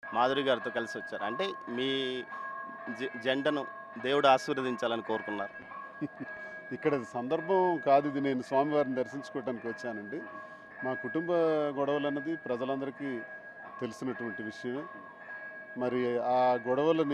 మాధురి గారితో కలిసి వచ్చారు అంటే మీ జ- జంటను దేవుడు ఆశీర్వదించాలని కోరుకున్నారు ఇక్కడ సందర్భం కాదు ఇది నేను స్వామివారిని దర్శించుకోవడానికి వచ్చానండి మా కుటుంబ గొడవలు అన్నది ప్రజలందరికీ తెలిసినటువంటి విషయమే మరి ఆ గొడవలని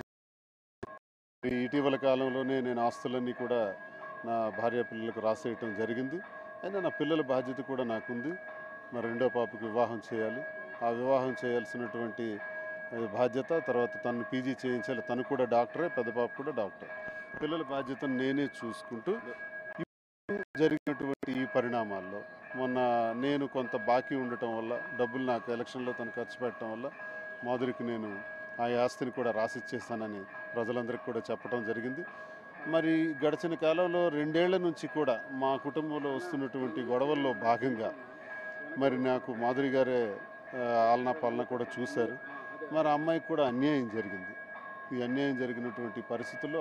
ఇటీవల కాలంలోనే నేను ఆస్తులన్నీ కూడా నా భార్య పిల్లలకు రాసేయటం జరిగింది అయినా నా పిల్లల బాధ్యత కూడా నాకుంది మరి రెండో పాపకు వివాహం చేయాలి ఆ వివాహం చేయాల్సినటువంటి ఆ, బాధ్యత తర్వాత తను పీజీ చేయించాలి తను కూడా డాక్టరే పెద్ద పాప కూడా డాక్టర్ పిల్లల బాధ్యతను నేనే చూసుకుంటూ ఇప్పుడు జరిగినటువంటి ఈ పరిణామాల్లో మొన్న నేను కొంత బాకీ ఉండటం వల్ల డబ్బులు నాకు ఎలక్షన్లో తను ఖర్చు పెట్టడం వల్ల మాధురికి నేను ఆ ఆస్తిని కూడా రాసిచ్చేస్తానని ప్రజలందరికీ కూడా చెప్పడం జరిగింది మరి గడిచిన కాలంలో రెండేళ్ల నుంచి కూడా మా కుటుంబంలో వస్తున్నటువంటి గొడవల్లో భాగంగా మరి నాకు మాధురి గారే ఆ, ఆలనా పాలన కూడా చూశారు మరి ఆ అమ్మాయికి కూడా అన్యాయం జరిగింది ఈ అన్యాయం జరిగినటువంటి పరిస్థితుల్లో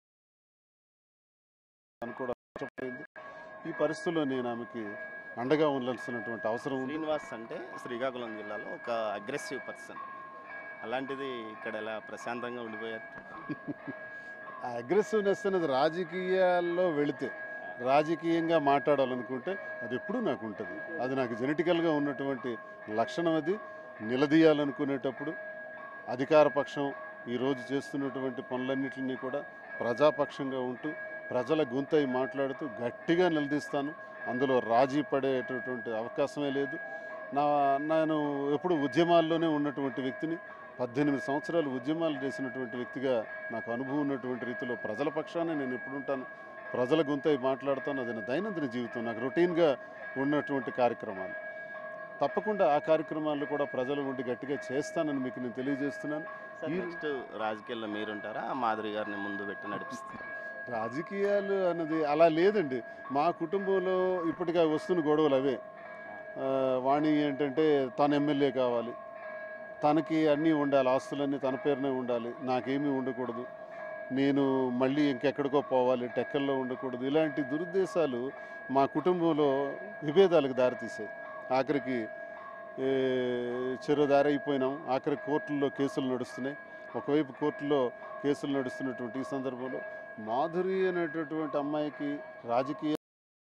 తను కూడా నష్టపోయింది ఈ పరిస్థితుల్లో నేను ఆమెకి అండగా ఉండాల్సినటువంటి అవసరం ఉంది శ్రీనివాస్ అంటే శ్రీకాకుళం జిల్లాలో ఒక అగ్రెసివ్ పర్సన్ అలాంటిది ఇక్కడ ఎలా ప్రశాంతంగా ఉండిపోయారు ఆ అగ్రెసివ్నెస్ అనేది రాజకీయాల్లో వెళితే రాజకీయంగా మాట్లాడాలనుకుంటే అది ఎప్పుడూ నాకు ఉంటుంది అది నాకు జెనెటికల్గా ఉన్నటువంటి లక్షణం అది నిలదీయాలనుకునేటప్పుడు అధికార పక్షం ఈరోజు చేస్తున్నటువంటి పనులన్నింటినీ కూడా ప్రజాపక్షంగా ఉంటూ ప్రజల గొంతై మాట్లాడుతూ గట్టిగా నిలదీస్తాను అందులో రాజీ పడేటటువంటి అవకాశమే లేదు నా నేను ఎప్పుడు ఉద్యమాల్లోనే ఉన్నటువంటి వ్యక్తిని పద్దెనిమిది సంవత్సరాలు ఉద్యమాలు చేసినటువంటి వ్యక్తిగా నాకు అనుభవం ఉన్నటువంటి రీతిలో ప్రజల పక్షానే నేను ఎప్పుడు ఉంటాను ప్రజల గొంతై మాట్లాడతాను అది నా దైనందిన జీవితం నాకు రొటీన్గా ఉన్నటువంటి కార్యక్రమాలు తప్పకుండా ఆ కార్యక్రమాలు కూడా ప్రజలు ఉండి గట్టిగా చేస్తానని మీకు నేను తెలియజేస్తున్నాను సార్ ఈ- నెక్స్ట్ రాజకీయాల్లో మీరుంటారా ఆ మాధురి గారిని ముందు పెట్టి నడిపిస్తారు రాజకీయాలు అన్నది అలా లేదండి మా కుటుంబంలో ఇప్పటికే వస్తున్న గొడవలు అవే ఆ, వాణి ఏంటంటే తన ఎమ్మెల్యే కావాలి తనకి అన్నీ ఉండాలి ఆస్తులన్నీ తన పేరునే ఉండాలి నాకేమీ ఉండకూడదు నేను మళ్ళీ ఇంకెక్కడికో పోవాలి టెక్కల్లో ఉండకూడదు ఇలాంటి దురుద్దేశాలు మా కుటుంబంలో విభేదాలకు దారితీసాయి ఆఖరికి ఏ, చెరో దారి అయిపోయినాం ఆఖరి కోర్టుల్లో కేసులు నడుస్తున్నాయి ఒకవైపు కోర్టులో కేసులు నడుస్తున్నటువంటి ఈ సందర్భంలో మాధురి అనేటటువంటి అమ్మాయికి రాజకీయ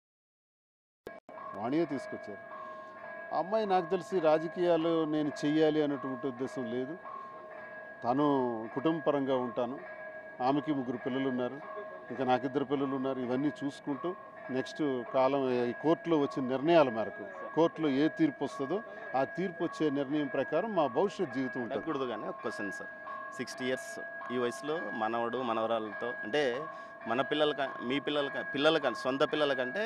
వాణియే తీసుకొచ్చారు ఆ అమ్మాయి నాకు తెలిసి రాజకీయాలు నేను చెయ్యాలి అనేటువంటి ఉద్దేశం లేదు తను కుటుంబ పరంగా ఉంటాను ఆమెకి ముగ్గురు పిల్లలు ఉన్నారు ఇంకా నాకిద్దరు పిల్లలు ఉన్నారు ఇవన్నీ చూసుకుంటూ నెక్స్ట్ కాలం ఈ కోర్టులో వచ్చిన నిర్ణయాల మేరకు కోర్టులో ఏ తీర్పు వస్తుందో ఆ తీర్పు వచ్చే నిర్ణయం ప్రకారం మా భవిష్యత్ జీవితం ఉంటుంది అడగకూడదు కానీ ఒక క్వశ్చన్ సార్ సిక్స్టీ ఇయర్స్ ఈ వయసులో మనవడు మనవరాలతో అంటే మన పిల్లల క- మీ పిల్లల క- పిల్లల కంటే సొంత పిల్లల కంటే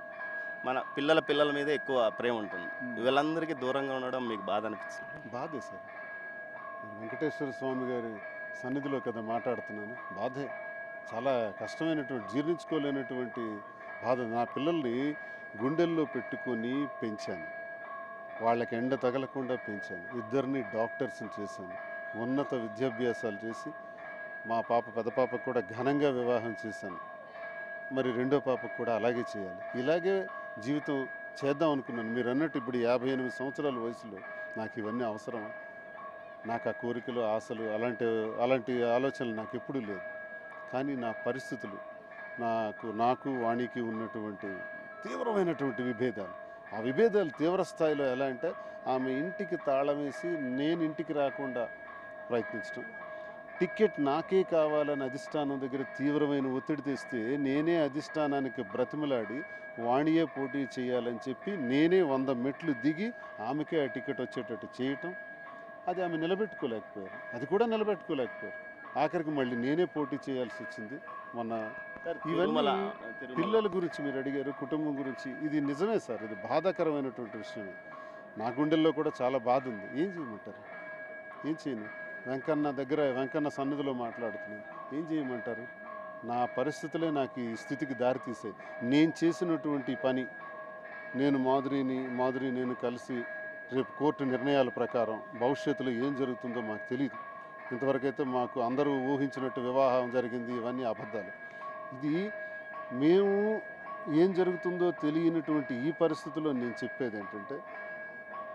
మన పిల్లల పిల్లల మీద ఎక్కువ ప్రేమ ఉంటుంది వీళ్ళందరికీ దూరంగా ఉండడం మీకు బాధ అనిపిస్తుంది బాధే సార్ నేను వెంకటేశ్వర స్వామి గారి సన్నిధిలో కదా మాట్లాడుతున్నాను బాధే చాలా కష్టమైనటువంటి జీర్ణించుకోలేనటువంటి బాధ నా పిల్లల్ని గుండెల్లో పెట్టుకొని పెంచాను వాళ్ళకి ఎండ తగలకుండా పెంచాను ఇద్దరిని డాక్టర్స్ని చేశాను ఉన్నత విద్యాభ్యాసాలు చేసి మా పాప పెద్ద పాపకు కూడా ఘనంగా వివాహం చేశాను మరి రెండో పాపకు కూడా అలాగే చేయాలి ఇలాగే జీవితం చేద్దాం అనుకున్నాను మీరు అన్నట్టు ఇప్పుడు యాభై ఎనిమిది సంవత్సరాల వయసులో నాకు ఇవన్నీ అవసరమా నాకు ఆ కోరికలు ఆశలు అలాంటి అలాంటి ఆలోచనలు నాకు ఎప్పుడూ లేదు కానీ నా పరిస్థితులు నాకు నాకు వాణికి ఉన్నటువంటి తీవ్రమైనటువంటి విభేదాలు ఆ విభేదాలు తీవ్ర స్థాయిలో ఎలా అంటే ఆమె ఇంటికి తాళం వేసి నేను ఇంటికి రాకుండా ప్రయత్నించడం టికెట్ నాకే కావాలని అధిష్టానం దగ్గర తీవ్రమైన ఒత్తిడి తెస్తే నేనే అధిష్టానానికి బ్రతిమలాడి వాణియే పోటీ చేయాలని చెప్పి నేనే వంద మెట్లు దిగి ఆమెకే ఆ టికెట్ వచ్చేటట్టు చేయటం అది ఆమె నిలబెట్టుకోలేకపోయారు అది కూడా నిలబెట్టుకోలేకపోయారు ఆఖరికి మళ్ళీ నేనే పోటీ చేయాల్సి వచ్చింది మొన్న ఇవన్నీ తిరుమల తిరుమల పిల్లల గురించి మీరు అడిగారు కుటుంబం గురించి ఇది నిజమే సార్ ఇది బాధాకరమైనటువంటి విషయమే నా గుండెల్లో కూడా చాలా బాధ ఉంది ఏం చేయమంటారు ఏం చేయను వెంకన్న దగ్గర వెంకన్న సన్నిధిలో మాట్లాడుతున్నాను ఏం చేయమంటారు నా పరిస్థితులే నాకు ఈ స్థితికి దారితీసాయి నేను చేసినటువంటి పని నేను మాధురిని మాధురి నేను కలిసి రేపు కోర్టు నిర్ణయాల ప్రకారం భవిష్యత్తులో ఏం జరుగుతుందో మాకు తెలియదు ఇంతవరకైతే మాకు అందరూ ఊహించినట్టు వివాహం జరిగింది ఇవన్నీ అబద్ధాలు ఇది మేము ఏం జరుగుతుందో తెలియనటువంటి ఈ పరిస్థితుల్లో నేను చెప్పేది ఏంటంటే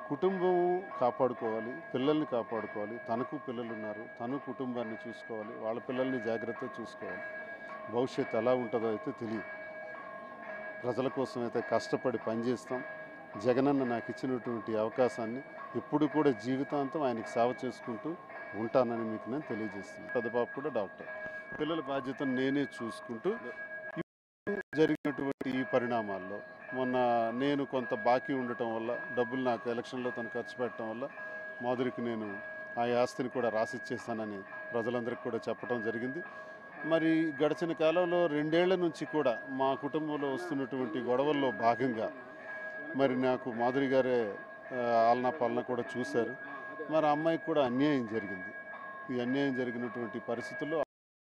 కుటుంబం కాపాడుకోవాలి పిల్లల్ని కాపాడుకోవాలి తనకు పిల్లలు ఉన్నారు తను కుటుంబాన్ని చూసుకోవాలి వాళ్ళ పిల్లల్ని జాగ్రత్తగా చూసుకోవాలి భవిష్యత్తు ఎలా ఉంటుందో అయితే తెలియదు ప్రజల కోసం అయితే కష్టపడి పనిచేస్తాం జగనన్న నాకు ఇచ్చినటువంటి అవకాశాన్ని ఇప్పుడు కూడా జీవితాంతం ఆయనకి సేవ చేసుకుంటూ ఉంటానని మీకు నేను తెలియజేస్తున్నాను పెద్ద పాప కూడా డాక్టర్ పిల్లల బాధ్యతను నేనే చూసుకుంటూ ఇప్పుడు జరిగినటువంటి ఈ పరిణామాల్లో మొన్న నేను కొంత బాకీ ఉండటం వల్ల డబ్బులు నాకు ఎలక్షన్లో తను ఖర్చు పెట్టడం వల్ల మాధురికి నేను ఆ ఆస్తిని కూడా రాసిచ్చేస్తానని ప్రజలందరికీ కూడా చెప్పడం జరిగింది మరి గడిచిన కాలంలో రెండేళ్ల నుంచి కూడా మా కుటుంబంలో వస్తున్నటువంటి గొడవల్లో భాగంగా మరి నాకు మాధురి గారే ఆ, ఆలనా పాలన కూడా చూశారు మరి ఆ అమ్మాయికి కూడా అన్యాయం జరిగింది ఈ అన్యాయం జరిగినటువంటి పరిస్థితుల్లో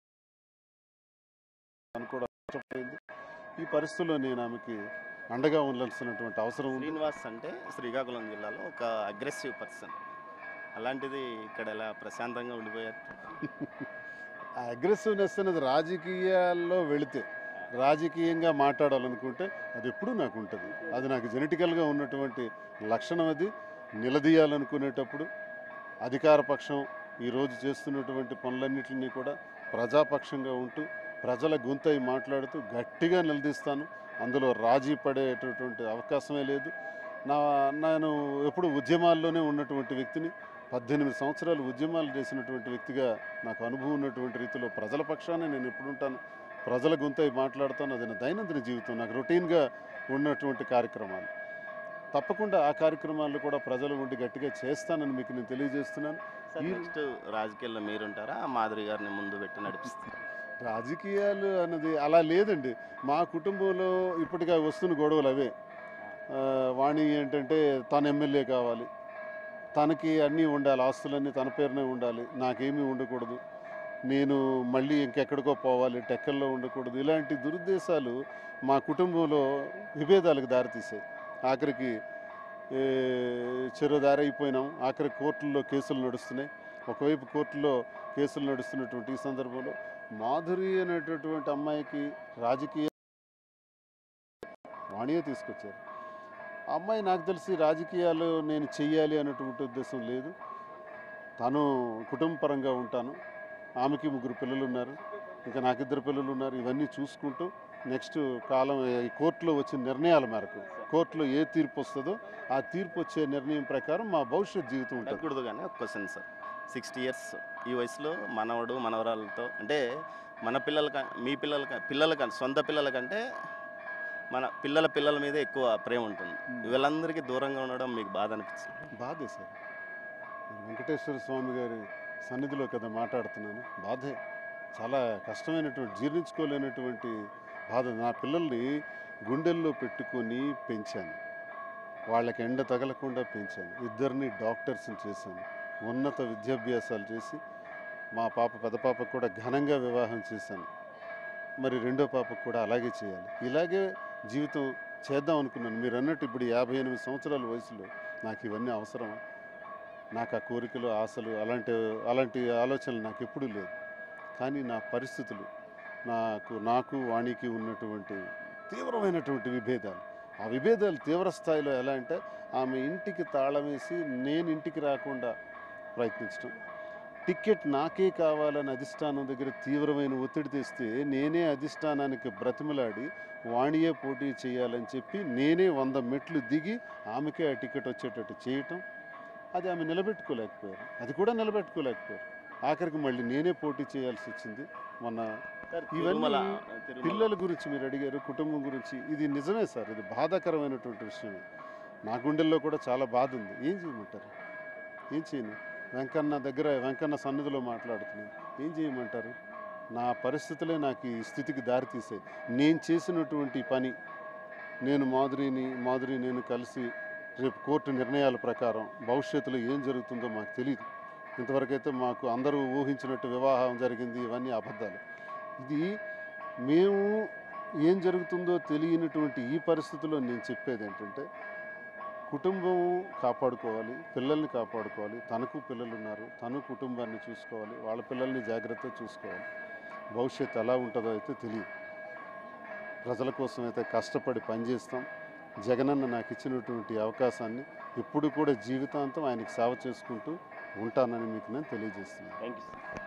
తను కూడా నష్టపోయింది ఈ పరిస్థితుల్లో నేను ఆమెకి అండగా ఉండాల్సినటువంటి అవసరం ఉంది శ్రీనివాస్ అంటే శ్రీకాకుళం జిల్లాలో ఒక అగ్రెసివ్ పర్సన్ అలాంటిది ఇక్కడ ఎలా ప్రశాంతంగా ఉండిపోయారు ఆ అగ్రెసివ్నెస్ అనేది రాజకీయాల్లో వెళితే రాజకీయంగా మాట్లాడాలనుకుంటే అది ఎప్పుడూ నాకు ఉంటుంది అది నాకు జెనెటికల్గా ఉన్నటువంటి లక్షణం అది నిలదీయాలనుకునేటప్పుడు అధికార పక్షం ఈరోజు చేస్తున్నటువంటి పనులన్నింటినీ కూడా ప్రజాపక్షంగా ఉంటూ ప్రజల గొంతై మాట్లాడుతూ గట్టిగా నిలదీస్తాను అందులో రాజీ పడేటటువంటి అవకాశమే లేదు నా నేను ఎప్పుడు ఉద్యమాల్లోనే ఉన్నటువంటి వ్యక్తిని పద్దెనిమిది సంవత్సరాలు ఉద్యమాలు చేసినటువంటి వ్యక్తిగా నాకు అనుభవం ఉన్నటువంటి రీతిలో ప్రజల పక్షాన్ని నేను ఎప్పుడు ఉంటాను ప్రజల గొంతై మాట్లాడుతాను అది నా దైనందిన జీవితం నాకు రొటీన్గా ఉన్నటువంటి కార్యక్రమాలు తప్పకుండా ఆ కార్యక్రమాలు కూడా ప్రజలు ఉండి గట్టిగా చేస్తానని మీకు నేను తెలియజేస్తున్నాను సార్ ఈ- నెక్స్ట్ రాజకీయాల్లో మీరుంటారా ఆ మాధురి గారిని ముందు పెట్టి నడిపిస్తారు రాజకీయాలు అన్నది అలా లేదండి మా కుటుంబంలో ఇప్పటికే వస్తున్న గొడవలు అవే ఆ, వాణి ఏంటంటే తన ఎమ్మెల్యే కావాలి తనకి అన్నీ ఉండాలి ఆస్తులన్నీ తన పేరునే ఉండాలి నాకేమీ ఉండకూడదు నేను మళ్ళీ ఇంకెక్కడికో పోవాలి టెక్కల్లో ఉండకూడదు ఇలాంటి దురుద్దేశాలు మా కుటుంబంలో విభేదాలకు దారితీసాయి ఆఖరికి ఏ, చెరో దారి అయిపోయినాం ఆఖరి కోర్టుల్లో కేసులు నడుస్తున్నాయి ఒకవైపు కోర్టులో కేసులు నడుస్తున్నటువంటి ఈ సందర్భంలో మాధురి అనేటటువంటి అమ్మాయికి రాజకీయ వాణియే తీసుకొచ్చారు ఆ అమ్మాయి నాకు తెలిసి రాజకీయాలు నేను చెయ్యాలి అనేటువంటి ఉద్దేశం లేదు తను కుటుంబ పరంగా ఉంటాను ఆమెకి ముగ్గురు పిల్లలు ఉన్నారు ఇంకా నాకు ఇద్దరు పిల్లలు ఉన్నారు ఇవన్నీ చూసుకుంటూ నెక్స్ట్ కాలం ఈ కోర్టులో వచ్చిన నిర్ణయాల మేరకు కోర్టులో ఏ తీర్పు వస్తుందో ఆ తీర్పు వచ్చే నిర్ణయం ప్రకారం మా భవిష్యత్ జీవితం ఉంటుంది అడగకూడదు కానీ ఒక క్వశ్చన్ సార్ సిక్స్టీ ఇయర్స్ ఈ వయసులో మనవడు మనవరాలతో అంటే మన పిల్లల క- మీ పిల్లల క- పిల్లల కంటే సొంత పిల్లల కంటే మన పిల్లల పిల్లల మీద ఎక్కువ ప్రేమ ఉంటుంది వీళ్ళందరికీ దూరంగా ఉండడం మీకు బాధ అనిపిస్తుంది బాధే సార్ నేను వెంకటేశ్వర స్వామి గారి సన్నిధిలో కదా మాట్లాడుతున్నాను బాధే చాలా కష్టమైనటువంటి జీర్ణించుకోలేనటువంటి బాధ నా పిల్లల్ని గుండెల్లో పెట్టుకొని పెంచాను వాళ్ళకి ఎండ తగలకుండా పెంచాను ఇద్దరిని డాక్టర్స్ని చేశాను ఉన్నత విద్యాభ్యాసాలు చేసి మా పాప పెద్ద పాపకు కూడా ఘనంగా వివాహం చేశాను మరి రెండో పాపకు కూడా అలాగే చేయాలి ఇలాగే జీవితం చేద్దాం అనుకున్నాను మీరు అన్నట్టు ఇప్పుడు యాభై ఎనిమిది సంవత్సరాల వయసులో నాకు ఇవన్నీ అవసరం నాకు ఆ కోరికలు ఆశలు అలాంటి అలాంటి ఆలోచనలు నాకు ఎప్పుడూ లేదు కానీ నా పరిస్థితులు నాకు నాకు వాణికి ఉన్నటువంటి తీవ్రమైనటువంటి విభేదాలు ఆ విభేదాలు తీవ్ర స్థాయిలో ఎలా అంటే ఆమె ఇంటికి తాళం వేసి నేను ఇంటికి రాకుండా ప్రయత్నించడం టికెట్ నాకే కావాలని అధిష్టానం దగ్గర తీవ్రమైన ఒత్తిడి తెస్తే నేనే అధిష్టానానికి బ్రతిమలాడి వాణియే పోటీ చేయాలని చెప్పి నేనే వంద మెట్లు దిగి ఆమెకే ఆ టికెట్ వచ్చేటట్టు చేయటం అది ఆమె నిలబెట్టుకోలేకపోయారు అది కూడా నిలబెట్టుకోలేకపోయారు ఆఖరికి మళ్ళీ నేనే పోటీ చేయాల్సి వచ్చింది మొన్న ఇవన్నీ తిరుమల తిరుమల పిల్లల గురించి మీరు అడిగారు కుటుంబం గురించి ఇది నిజమే సార్ ఇది బాధాకరమైనటువంటి విషయమే నా గుండెల్లో కూడా చాలా బాధ ఉంది ఏం చేయమంటారు ఏం చేయను వెంకన్న దగ్గర వెంకన్న సన్నిధిలో మాట్లాడుతున్నాను ఏం చేయమంటారు నా పరిస్థితులే నాకు ఈ స్థితికి దారితీసాయి నేను చేసినటువంటి పని నేను మాధురిని మాధురి నేను కలిసి రేపు కోర్టు నిర్ణయాల ప్రకారం భవిష్యత్తులో ఏం జరుగుతుందో మాకు తెలియదు ఇంతవరకైతే మాకు అందరూ ఊహించినట్టు వివాహం జరిగింది ఇవన్నీ అబద్ధాలు ఇది మేము ఏం జరుగుతుందో తెలియనటువంటి ఈ పరిస్థితుల్లో నేను చెప్పేది ఏంటంటే కుటుంబం కాపాడుకోవాలి పిల్లల్ని కాపాడుకోవాలి తనకు పిల్లలు ఉన్నారు తను కుటుంబాన్ని చూసుకోవాలి వాళ్ళ పిల్లల్ని జాగ్రత్తగా చూసుకోవాలి భవిష్యత్తు ఎలా ఉంటుందో అయితే తెలియదు ప్రజల కోసం అయితే కష్టపడి పనిచేస్తాం జగనన్న నాకు ఇచ్చినటువంటి అవకాశాన్ని ఎప్పుడు కూడా జీవితాంతం ఆయనకి సేవ చేసుకుంటూ ఉంటానని మీకు నేను తెలియజేస్తున్నాను థ్యాంక్ యూ సార్